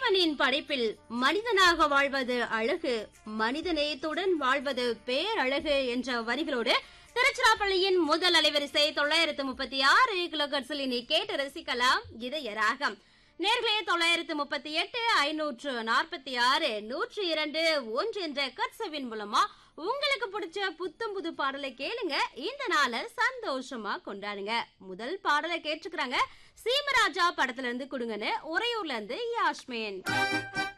இறைவனின் படைப்பில் மனிதனாக வாழ்வது அழகு மனிதநேயத்துடன் வாழ்வது பேரழகு என்ற வரிகளோடு திருச்சிராப்பள்ளியின் முதல் அலைவரிசை தொள்ளாயிரத்து முப்பத்தி ஆறு கிலோகட்ஸில் இனி கேட்டு ரசிக்கலாம் இதய ராகம் நேர்களே தொள்ளாயிரத்து முப்பத்தி எட்டு ஐநூற்று நாற்பத்தி ஆறு நூற்றி இரண்டு ஒன்று என்ற கட்சவின் மூலமா உங்களுக்கு பிடிச்ச புத்தம் புது பாடலை கேளுங்க இந்த நாளை சந்தோஷமா கொண்டாடுங்க முதல் பாடலை கேட்டுக்கிறாங்க சீமராஜா படத்துல இருந்து கொடுங்கன்னு உறையூர்ல இருந்து யாஸ்மின்